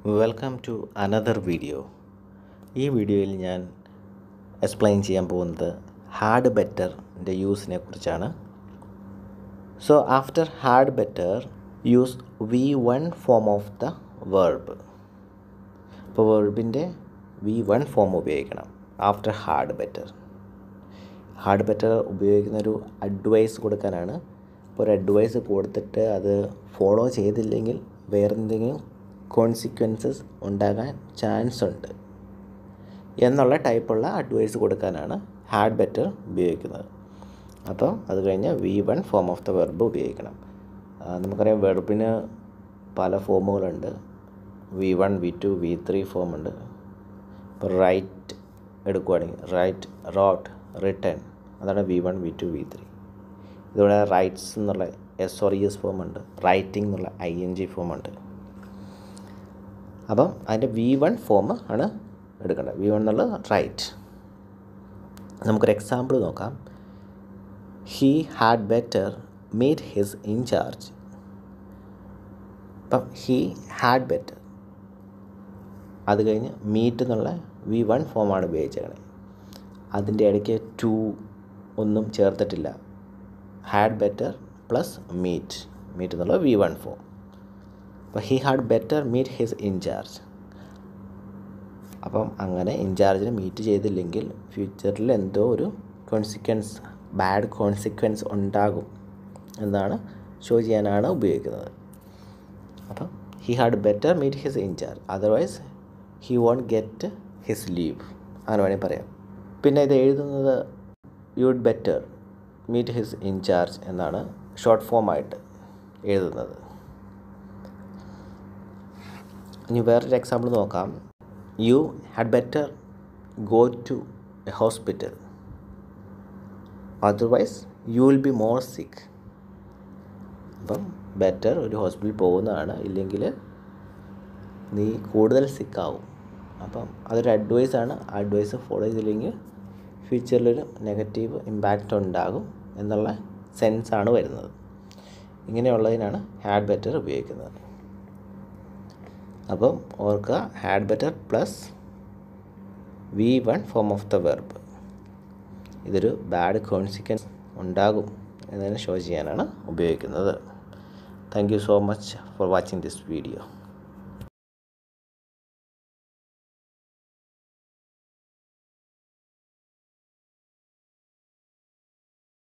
welcome to another video ഈ വീഡിയോയിൽ ഞാൻ എക്സ്പ്ലെയിൻ ചെയ്യാൻ പോകുന്നത് ഹാർഡ് ബെറ്ററിൻ്റെ യൂസിനെ കുറിച്ചാണ് so after had better use V one form of the verb അപ്പോൾ വേർബിൻ്റെ വി വൺ ഫോം ഉപയോഗിക്കണം after had better had better ഉപയോഗിക്കുന്ന ഒരു അഡ്വൈസ് കൊടുക്കാനാണ് അപ്പോൾ ഒരു അഡ്വൈസ് കൊടുത്തിട്ട് അത് ഫോളോ ചെയ്തില്ലെങ്കിൽ വേറെ എന്തെങ്കിലും കോൺസിക്വൻസസ് ഉണ്ടാകാൻ ചാൻസ് ഉണ്ട് എന്നുള്ള ടൈപ്പുള്ള അഡ്വൈസ് കൊടുക്കാനാണ് ഹാർഡ് ബെറ്റർ ഉപയോഗിക്കുന്നത് അപ്പോൾ അത് കഴിഞ്ഞ് V one form of the verb ഉപയോഗിക്കണം ആ, നമുക്കറിയാം വെർബിന് പല ഫോമുകളുണ്ട് V one V two V three form ഉണ്ട് ഇപ്പോൾ റൈറ്റ് എടുക്കുവാണെങ്കിൽ റൈറ്റ് റോട്ട് റിട്ടേൺ അതാണ് V one V two V three ഇതുപോലെ റൈറ്റ്സ് എന്നുള്ള S or E S form ഉണ്ട് റൈറ്റിംഗ് എന്നുള്ള ഐ എൻ ജി ഫോം ഉണ്ട് അപ്പം അതിൻ്റെ വി വൺ ഫോം ആണ് എടുക്കേണ്ടത് വി വൺ എന്നുള്ളത് റൈറ്റ് നമുക്കൊരു എക്സാമ്പിൾ നോക്കാം he had better meet his incharge അപ്പം ഹീ ഹാഡ് ബെറ്റർ അത് കഴിഞ്ഞ് മീറ്റ് എന്നുള്ള വി വൺ ഫോമാണ് ഉപയോഗിച്ചേക്കണേ അതിൻ്റെ ഇടയ്ക്ക് ടു ഒന്നും ചേർത്തിട്ടില്ല had better plus meet meet എന്നുള്ള വി വൺ ഫോം അപ്പോൾ he had better meet his incharge അപ്പം അങ്ങനെ ഇൻചാർജിനെ മീറ്റ് ചെയ്തില്ലെങ്കിൽ ഫ്യൂച്ചറിൽ എന്തോ ഒരു കോൺസിക്വൻസ് ബാഡ് കോൺസിക്വൻസ് ഉണ്ടാകും എന്നാണ് ഷോ ചെയ്യാനാണ് ഉപയോഗിക്കുന്നത് അപ്പം he had better meet his incharge otherwise he won't get his leave അങ്ങനെ വേണമെങ്കിൽ പറയാം പിന്നെ ഇത് എഴുതുന്നത് you'd better meet his incharge എന്നാണ് ഷോർട്ട് ഫോമായിട്ട് എഴുതുന്നത് ഇനി വേറൊരു എക്സാമ്പിൾ നോക്കാം you had better go to a hospital otherwise you will be more sick അപ്പം ബെറ്റർ ഒരു ഹോസ്പിറ്റലിൽ പോകുന്നതാണ് ഇല്ലെങ്കിൽ നീ കൂടുതൽ സിക്കാവും അപ്പം അതൊരു അഡ്വൈസാണ് ആ അഡ്വൈസ് ഫോളോ ചെയ്തില്ലെങ്കിൽ ഫ്യൂച്ചറിലൊരു നെഗറ്റീവ് ഇമ്പാക്റ്റ് ഉണ്ടാകും എന്നുള്ള സെൻസാണ് വരുന്നത് ഇങ്ങനെയുള്ളതിനാണ് ഹാഡ് ബെറ്റർ ഉപയോഗിക്കുന്നത് അപ്പം ഓർക്കുക had better plus V one form of the verb ഇതൊരു ബാഡ് കോൺസിക്വൻസ് ഉണ്ടാകും എന്നതിനെ ഷോ ചെയ്യാനാണ് ഉപയോഗിക്കുന്നത് thank you so much for watching this video